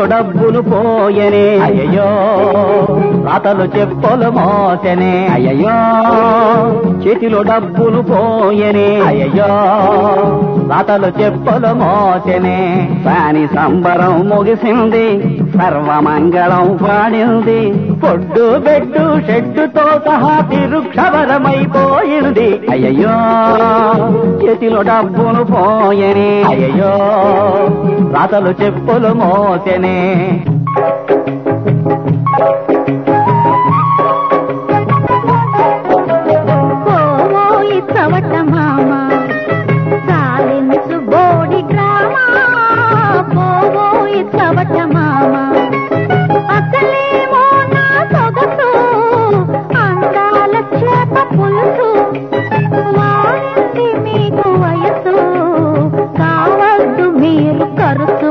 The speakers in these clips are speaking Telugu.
డబ్బులు పోయనే అయ్యయ్యో రాతలు చెప్పులు మోసనే అయ్యయ్యో చేతిలో డబ్బులు పోయనే అయ్యయ్యో రాతలు చెప్పులు మోసనే సాని సంబరం ముగిసింది సర్వమంగళం పాడింది పొడ్డు బెడ్డు షెడ్డుతో సహా తిరుక్షవరమైపోయింది అయ్యయ్యో చేతిలో డబ్బులు పోయనే అయ్యయ్యో రాతలు చెప్పులు మోసెనే పోయి చవట మామ సాలించు బోడి డ్రామా పోయి చవట మామ అసలేమో నా సొగసు అందాల చేప పులుసు వాడింది మీకు వయసు కావద్దు మీరు కరుసు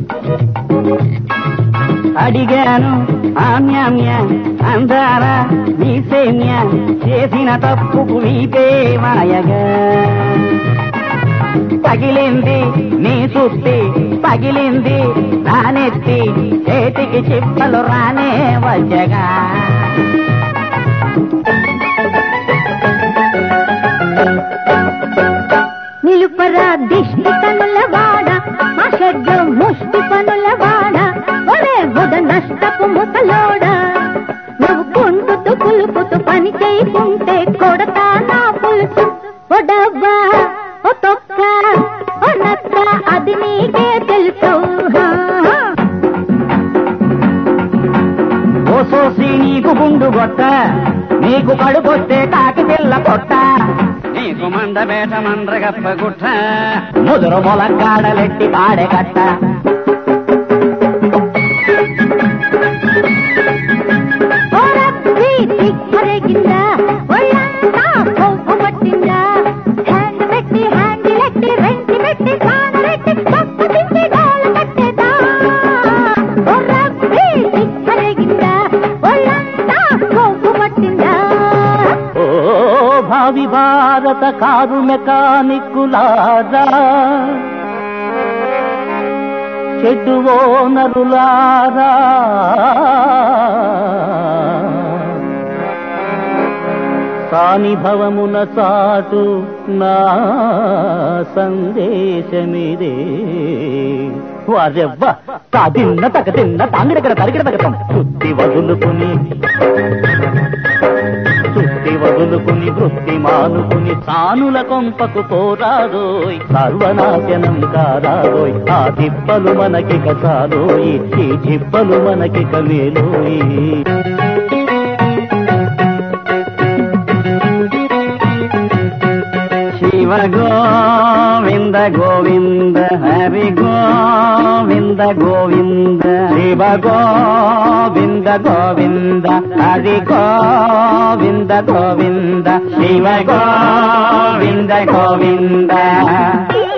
అడిగాను ఆమ్యామ్య అందారా నీ సైన్య చేసిన తప్పుకు వీపే మాయగా పగిలింది నీ సుత్తి పగిలింది నానెత్తి చేతికి చిప్పలు రానే వచ్చగా నిలుపరా దిష్టి కనుల వాడ మా షడ్లు ముష్టి పనుల వాడ ఒరే బుధ నష్టపు ముసలోడ నువ్వు కుంటుతూ కులుపుతూ పని చేయకుంటే కొడతా నా పులుసు ఒడవ్వా ఓ తొక్క ఓ నక్క అది నీకే తెలుసు హా, హా. ఓ సోసి నీకు గుండు గొట్ట నీకు కడుపొస్తే కాకి పిల్ల పొట్ట నీకు మందబేట మండ్రగప్ప గుట్ట ముదురు మొలక్కాడలెట్టి పాడెకట్ట ఓ రబ్బీ దిక్కరేగిందా ఒళ్ళంతా కొవ్వు పట్టిందా హ్యాండ్ పెట్టి హ్యాండిల్ ఎట్టి రెంటి పెట్టి కానరెట్టి కొత్త తిండి డోల కట్టేదా ఓ రబ్బీ దిక్కరేగిందా ఒళ్ళంతా కొవ్వు పట్టిందా ఓ భావి భారత కారు మెకానిక్కులారా చెడ్డు ఓనరులారా సానిభవమున చాటు నా సందేశమిదే వారెవ్వ తాదిన్న తగ తిన్న తాంగిడకడ తరిగిడ తగతం శుద్ధి వదులుకుని సుత్తి వదులుకుని వృత్తి మానుకుని సానుల కొంపకు పోరాదోయ్ సర్వనాశనం కారాదోయ్ ఆ తిప్పలు మనకి కసాలోయి ఈ చిప్పలు మనకి కవేలోయి శివ గోవింద గోవింద హరి గోవింద గోవింద శివ గోవింద గోవింద హరి గోవింద గోవింద శివ గోవింద గోవింద